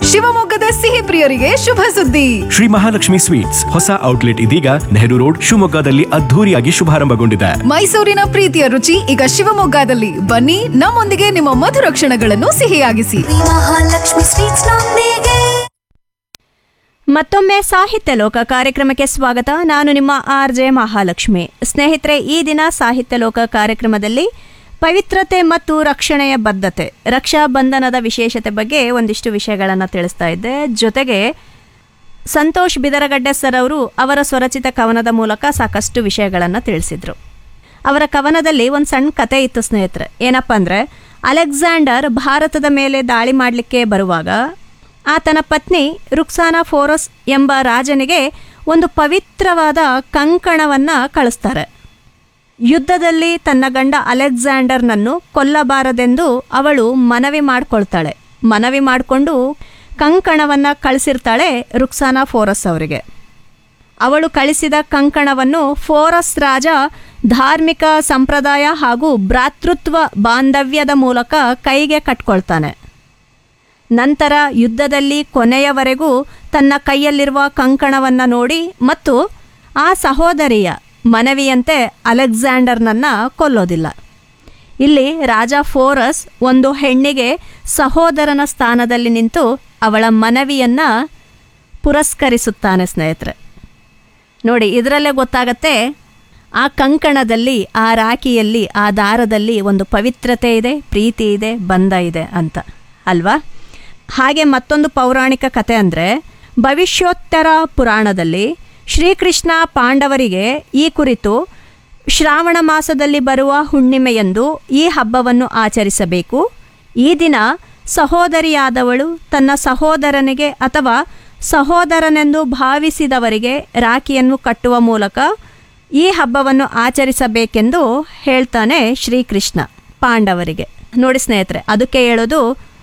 ಶಿವಮೊಗ್ಗದ ಸಿಹಿ ಪ್ರಿಯರಿಗೆ ಶುಭ ಸುದ್ದಿ ಶ್ರೀ ಮಹಾಲಕ್ಷ್ಮಿ ಸ್ವೀಟ್ಸ್ ಹೊಸ ಔಟ್ಲೆಟ್ ಇದೀಗ ನೆಹರು ರೋಡ್ ಶಿವಮೊಗ್ಗದಲ್ಲಿ ಅದ್ಧೂರಿಯಾಗಿ ಶುಭಾರಂಭಗೊಂಡಿದೆ ಮೈಸೂರಿನ ಪ್ರೀತಿಯ ರುಚಿ ಈಗ ಶಿವಮೊಗ್ಗದಲ್ಲಿ ಬನ್ನಿ ನಮ್ಮೊಂದಿಗೆ ನಿಮ್ಮ ಮಧುರ ಕ್ಷಣಗಳನ್ನು ಸಿಹಿಯಾಗಿಸಿ ಮಹಾಲಕ್ಷ್ಮಿ ಸ್ವೀಟ್ಸ್ ನೊಂದಿಗೆ ಮತ್ತೊಮ್ಮೆ ಸಾಹಿತ್ಯ ಲೋಕ ಕಾರ್ಯಕ್ರಮಕ್ಕೆ ಸ್ವಾಗತ ನಾನು ನಿಮ್ಮ ಆರ್ ಜೆ ಮಹಾಲಕ್ಷ್ಮಿ ಸ್ನೇಹಿತರೆ ಈ ದಿನ ಸಾಹಿತ್ಯ ಲೋಕ ಕಾರ್ಯಕ್ರಮದಲ್ಲಿ ಪವಿತ್ರತೆ ಮತ್ತು ರಕ್ಷಣೆಯ ಬದ್ಧತೆ ರಕ್ಷಾ ಬಂಧನದ ವಿಶೇಷತೆ ಬಗ್ಗೆ ಒಂದಿಷ್ಟು ವಿಷಯಗಳನ್ನು ತಿಳಿಸ್ತಾ ಇದ್ದೆ ಜೊತೆಗೆ ಸಂತೋಷ್ ಬಿದರಗಡ್ಡೆ ಸರ್ ಅವರು ಅವರ ಸ್ವರಚಿತ ಕವನದ ಮೂಲಕ ಸಾಕಷ್ಟು ವಿಷಯಗಳನ್ನು ತಿಳಿಸಿದರು ಅವರ ಕವನದಲ್ಲಿ ಒಂದು ಸಣ್ಣ ಕತೆ ಇತ್ತು ಸ್ನೇಹಿತರೆ ಏನಪ್ಪ ಅಂದರೆ ಅಲೆಕ್ಸಾಂಡರ್ ಭಾರತದ ಮೇಲೆ ದಾಳಿ ಮಾಡಲಿಕ್ಕೆ ಬರುವಾಗ ಆತನ ಪತ್ನಿ ರುಕ್ಸಾನಾ ಫೋರಸ್ ಎಂಬ ರಾಜನಿಗೆ ಒಂದು ಪವಿತ್ರವಾದ ಕಂಕಣವನ್ನು ಕಳಿಸ್ತಾರೆ ಯುದ್ಧದಲ್ಲಿ ತನ್ನ ಗಂಡ ಅಲೆಕ್ಸಾಂಡರ್ನನ್ನು ಕೊಲ್ಲಬಾರದೆಂದು ಅವಳು ಮನವಿ ಮಾಡಿಕೊಳ್ತಾಳೆ ಮನವಿ ಮಾಡಿಕೊಂಡು ಕಂಕಣವನ್ನು ಕಳಿಸಿರ್ತಾಳೆ ರುಕ್ಸಾನಾ ಫೋರಸ್ ಅವರಿಗೆ ಅವಳು ಕಳಿಸಿದ ಕಂಕಣವನ್ನು ಫೋರಸ್ ರಾಜ ಧಾರ್ಮಿಕ ಸಂಪ್ರದಾಯ ಹಾಗೂ ಭ್ರಾತೃತ್ವ ಬಾಂಧವ್ಯದ ಮೂಲಕ ಕೈಗೆ ಕಟ್ಕೊಳ್ತಾನೆ ನಂತರ ಯುದ್ಧದಲ್ಲಿ ಕೊನೆಯವರೆಗೂ ತನ್ನ ಕೈಯಲ್ಲಿರುವ ಕಂಕಣವನ್ನು ನೋಡಿ ಮತ್ತು ಆ ಸಹೋದರಿಯ ಮನವಿಯಂತೆ ಅಲೆಕ್ಸಾಂಡರ್ನನ್ನ ಕೊಲ್ಲೋದಿಲ್ಲ ಇಲ್ಲಿ ರಾಜ ಫೋರಸ್ ಒಂದು ಹೆಣ್ಣಿಗೆ ಸಹೋದರನ ಸ್ಥಾನದಲ್ಲಿ ನಿಂತು ಅವಳ ಮನವಿಯನ್ನ ಪುರಸ್ಕರಿಸುತ್ತಾನೆ ಸ್ನೇಹಿತರೆ ನೋಡಿ ಇದರಲ್ಲೇ ಗೊತ್ತಾಗತ್ತೆ ಆ ಕಂಕಣದಲ್ಲಿ ಆ ರಾಖಿಯಲ್ಲಿ ಆ ದಾರದಲ್ಲಿ ಒಂದು ಪವಿತ್ರತೆ ಇದೆ ಪ್ರೀತಿ ಇದೆ ಬಂಧ ಇದೆ ಅಂತ ಅಲ್ವಾ ಹಾಗೆ ಮತ್ತೊಂದು ಪೌರಾಣಿಕ ಕತೆ ಅಂದರೆ ಭವಿಷ್ಯೋತ್ತರ ಪುರಾಣದಲ್ಲಿ ಶ್ರೀಕೃಷ್ಣ ಪಾಂಡವರಿಗೆ ಈ ಕುರಿತು ಶ್ರಾವಣ ಮಾಸದಲ್ಲಿ ಬರುವ ಹುಣ್ಣಿಮೆಯಂದು ಈ ಹಬ್ಬವನ್ನು ಆಚರಿಸಬೇಕು ಈ ದಿನ ಸಹೋದರಿಯಾದವಳು ತನ್ನ ಸಹೋದರನಿಗೆ ಅಥವಾ ಸಹೋದರನೆಂದು ಭಾವಿಸಿದವರಿಗೆ ರಾಖಿಯನ್ನು ಕಟ್ಟುವ ಮೂಲಕ ಈ ಹಬ್ಬವನ್ನು ಆಚರಿಸಬೇಕೆಂದು ಹೇಳ್ತಾನೆ ಶ್ರೀಕೃಷ್ಣ ಪಾಂಡವರಿಗೆ ನೋಡಿ ಸ್ನೇಹಿತರೆ ಅದಕ್ಕೆ ಹೇಳೋದು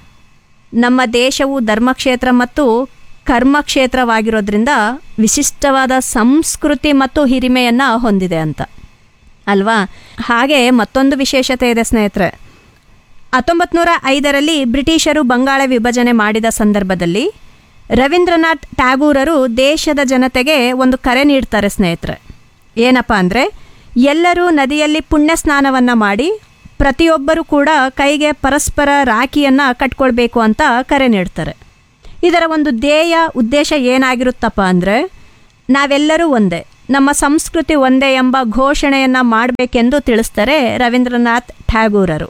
ನಮ್ಮ ದೇಶವು ಧರ್ಮಕ್ಷೇತ್ರ ಮತ್ತು ಕರ್ಮಕ್ಷೇತ್ರವಾಗಿರೋದ್ರಿಂದ ವಿಶಿಷ್ಟವಾದ ಸಂಸ್ಕೃತಿ ಮತ್ತು ಹಿರಿಮೆಯನ್ನು ಹೊಂದಿದೆ ಅಂತ ಅಲ್ವಾ ಹಾಗೆ ಮತ್ತೊಂದು ವಿಶೇಷತೆ ಇದೆ ಸ್ನೇಹಿತರೆ ಹತ್ತೊಂಬತ್ತು ನೂರ ಐದರಲ್ಲಿ ಬ್ರಿಟಿಷರು ಬಂಗಾಳ ವಿಭಜನೆ ಮಾಡಿದ ಸಂದರ್ಭದಲ್ಲಿ ರವೀಂದ್ರನಾಥ್ ಟ್ಯಾಗೂರರು ದೇಶದ ಜನತೆಗೆ ಒಂದು ಕರೆ ನೀಡ್ತಾರೆ ಸ್ನೇಹಿತರೆ ಏನಪ್ಪ ಅಂದರೆ ಎಲ್ಲರೂ ನದಿಯಲ್ಲಿ ಪುಣ್ಯ ಸ್ನಾನವನ್ನು ಮಾಡಿ ಪ್ರತಿಯೊಬ್ಬರೂ ಕೂಡ ಕೈಗೆ ಪರಸ್ಪರ ರಾಖಿಯನ್ನು ಕಟ್ಕೊಳ್ಬೇಕು ಅಂತ ಕರೆ ನೀಡ್ತಾರೆ ಇದರ ಒಂದು ಧ್ಯೇಯ ಉದ್ದೇಶ ಏನಾಗಿರುತ್ತಪ್ಪ ಅಂದರೆ ನಾವೆಲ್ಲರೂ ಒಂದೇ ನಮ್ಮ ಸಂಸ್ಕೃತಿ ಒಂದೇ ಎಂಬ ಘೋಷಣೆಯನ್ನು ಮಾಡಬೇಕೆಂದು ತಿಳಿಸ್ತಾರೆ ರವೀಂದ್ರನಾಥ್ ಟ್ಯಾಗೂರರು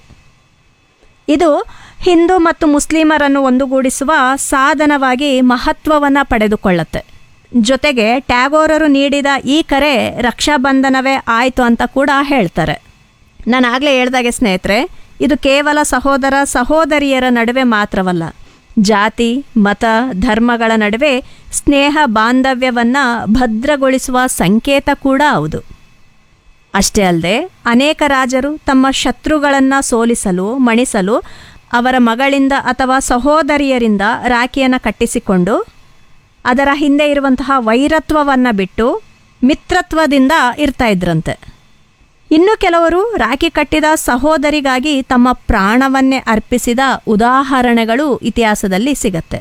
ಇದು ಹಿಂದೂ ಮತ್ತು ಮುಸ್ಲಿಮರನ್ನು ಒಂದುಗೂಡಿಸುವ ಸಾಧನವಾಗಿ ಮಹತ್ವವನ್ನು ಪಡೆದುಕೊಳ್ಳುತ್ತೆ ಜೊತೆಗೆ ಟ್ಯಾಗೋರರು ನೀಡಿದ ಈ ಕರೆ ರಕ್ಷಾಬಂಧನವೇ ಆಯಿತು ಅಂತ ಕೂಡ ಹೇಳ್ತಾರೆ ನಾನು ಆಗಲೇ ಹೇಳ್ದಾಗೆ ಸ್ನೇಹಿತರೆ ಇದು ಕೇವಲ ಸಹೋದರ ಸಹೋದರಿಯರ ನಡುವೆ ಮಾತ್ರವಲ್ಲ ಜಾತಿ ಮತ ಧರ್ಮಗಳ ನಡುವೆ ಸ್ನೇಹ ಬಾಂಧವ್ಯವನ್ನು ಭದ್ರಗೊಳಿಸುವ ಸಂಕೇತ ಕೂಡ ಹೌದು ಅಷ್ಟೇ ಅಲ್ಲದೆ ಅನೇಕ ರಾಜರು ತಮ್ಮ ಶತ್ರುಗಳನ್ನು ಸೋಲಿಸಲು ಮಣಿಸಲು ಅವರ ಮಗಳಿಂದ ಅಥವಾ ಸಹೋದರಿಯರಿಂದ ರಾಖಿಯನ್ನು ಕಟ್ಟಿಸಿಕೊಂಡು ಅದರ ಹಿಂದೆ ಇರುವಂತಹ ವೈರತ್ವವನ್ನು ಬಿಟ್ಟು ಮಿತ್ರತ್ವದಿಂದ ಇರ್ತಾ ಇದ್ರಂತೆ ಇನ್ನು ಕೆಲವರು ರಾಖಿ ಕಟ್ಟಿದ ಸಹೋದರಿಗಾಗಿ ತಮ್ಮ ಪ್ರಾಣವನ್ನೇ ಅರ್ಪಿಸಿದ ಉದಾಹರಣೆಗಳು ಇತಿಹಾಸದಲ್ಲಿ ಸಿಗತ್ತೆ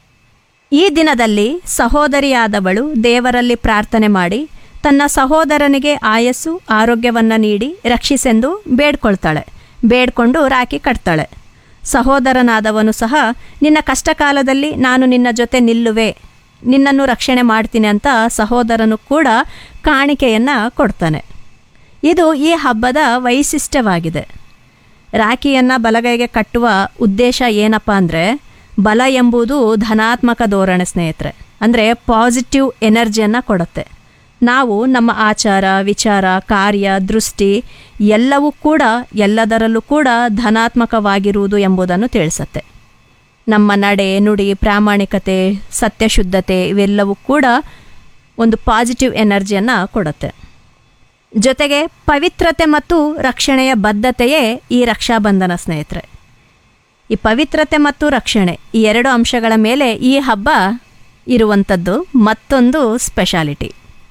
ಈ ದಿನದಲ್ಲಿ ಸಹೋದರಿಯಾದವಳು ದೇವರಲ್ಲಿ ಪ್ರಾರ್ಥನೆ ಮಾಡಿ ತನ್ನ ಸಹೋದರನಿಗೆ ಆಯಸ್ಸು ಆರೋಗ್ಯವನ್ನು ನೀಡಿ ರಕ್ಷಿಸೆಂದು ಬೇಡ್ಕೊಳ್ತಾಳೆ ಬೇಡ್ಕೊಂಡು ರಾಖಿ ಕಟ್ತಾಳೆ ಸಹೋದರನಾದವನು ಸಹ ನಿನ್ನ ಕಷ್ಟ ಕಾಲದಲ್ಲಿ ನಾನು ನಿನ್ನ ಜೊತೆ ನಿಲ್ಲುವೆ ನಿನ್ನನ್ನು ರಕ್ಷಣೆ ಮಾಡ್ತೀನಿ ಅಂತ ಸಹೋದರನು ಕೂಡ ಕಾಣಿಕೆಯನ್ನು ಕೊಡ್ತಾನೆ ಇದು ಈ ಹಬ್ಬದ ವೈಶಿಷ್ಟ್ಯವಾಗಿದೆ ರಾಖಿಯನ್ನು ಬಲಗೈಗೆ ಕಟ್ಟುವ ಉದ್ದೇಶ ಏನಪ್ಪ ಅಂದರೆ ಬಲ ಎಂಬುದು ಧನಾತ್ಮಕ ಧೋರಣೆ ಸ್ನೇಹಿತರೆ ಅಂದರೆ ಪಾಸಿಟಿವ್ ಎನರ್ಜಿಯನ್ನು ಕೊಡುತ್ತೆ ನಾವು ನಮ್ಮ ಆಚಾರ ವಿಚಾರ ಕಾರ್ಯ ದೃಷ್ಟಿ ಎಲ್ಲವೂ ಕೂಡ ಎಲ್ಲದರಲ್ಲೂ ಕೂಡ ಧನಾತ್ಮಕವಾಗಿರುವುದು ಎಂಬುದನ್ನು ತಿಳಿಸತ್ತೆ ನಮ್ಮ ನಡೆ ನುಡಿ ಪ್ರಾಮಾಣಿಕತೆ ಸತ್ಯಶುದ್ಧತೆ ಇವೆಲ್ಲವೂ ಕೂಡ ಒಂದು ಪಾಸಿಟಿವ್ ಎನರ್ಜಿಯನ್ನು ಕೊಡುತ್ತೆ ಜೊತೆಗೆ ಪವಿತ್ರತೆ ಮತ್ತು ರಕ್ಷಣೆಯ ಬದ್ಧತೆಯೇ ಈ ರಕ್ಷಾಬಂಧನ ಸ್ನೇಹಿತರೆ ಈ ಪವಿತ್ರತೆ ಮತ್ತು ರಕ್ಷಣೆ ಈ ಎರಡು ಅಂಶಗಳ ಮೇಲೆ ಈ ಹಬ್ಬ ಇರುವಂಥದ್ದು ಮತ್ತೊಂದು ಸ್ಪೆಷಾಲಿಟಿ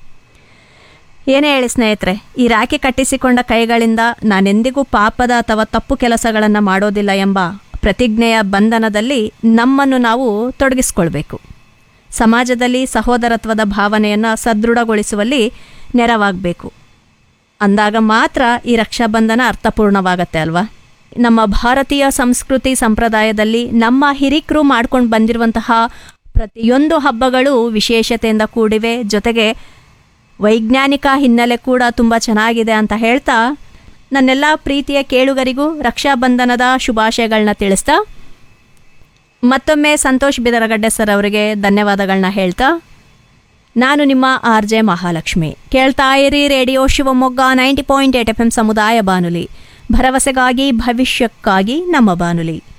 ಏನೇ ಹೇಳಿ ಸ್ನೇಹಿತರೆ ಈ ರಾಖಿ ಕಟ್ಟಿಸಿಕೊಂಡ ಕೈಗಳಿಂದ ನಾನೆಂದಿಗೂ ಪಾಪದ ಅಥವಾ ತಪ್ಪು ಕೆಲಸಗಳನ್ನು ಮಾಡೋದಿಲ್ಲ ಎಂಬ ಪ್ರತಿಜ್ಞೆಯ ಬಂಧನದಲ್ಲಿ ನಮ್ಮನ್ನು ನಾವು ತೊಡಗಿಸ್ಕೊಳ್ಬೇಕು ಸಮಾಜದಲ್ಲಿ ಸಹೋದರತ್ವದ ಭಾವನೆಯನ್ನು ಸದೃಢಗೊಳಿಸುವಲ್ಲಿ ನೆರವಾಗಬೇಕು ಅಂದಾಗ ಮಾತ್ರ ಈ ರಕ್ಷಾಬಂಧನ ಅರ್ಥಪೂರ್ಣವಾಗತ್ತೆ ಅಲ್ವಾ ನಮ್ಮ ಭಾರತೀಯ ಸಂಸ್ಕೃತಿ ಸಂಪ್ರದಾಯದಲ್ಲಿ ನಮ್ಮ ಹಿರಿಕರು ಮಾಡ್ಕೊಂಡು ಬಂದಿರುವಂತಹ ಪ್ರತಿಯೊಂದು ಹಬ್ಬಗಳು ವಿಶೇಷತೆಯಿಂದ ಕೂಡಿವೆ ಜೊತೆಗೆ ವೈಜ್ಞಾನಿಕ ಹಿನ್ನೆಲೆ ಕೂಡ ತುಂಬ ಚೆನ್ನಾಗಿದೆ ಅಂತ ಹೇಳ್ತಾ ನನ್ನೆಲ್ಲ ಪ್ರೀತಿಯ ಕೇಳುಗರಿಗೂ ರಕ್ಷಾಬಂಧನದ ಶುಭಾಶಯಗಳನ್ನ ತಿಳಿಸ್ತಾ ಮತ್ತೊಮ್ಮೆ ಸಂತೋಷ್ ಬಿದರಗಡ್ಡೆ ಸರ್ ಅವರಿಗೆ ಧನ್ಯವಾದಗಳನ್ನ ಹೇಳ್ತಾ ನಾನು ನಿಮ್ಮ ಆರ್ ಜೆ ಮಹಾಲಕ್ಷ್ಮಿ ಕೇಳ್ತಾ ಇರಿ radio Shivamogga ninety point eight F M ಸಮುದಾಯ ಬಾನುಲಿ ಭರವಸೆಗಾಗಿ ಭವಿಷ್ಯಕ್ಕಾಗಿ ನಮ್ಮ ಬಾನುಲಿ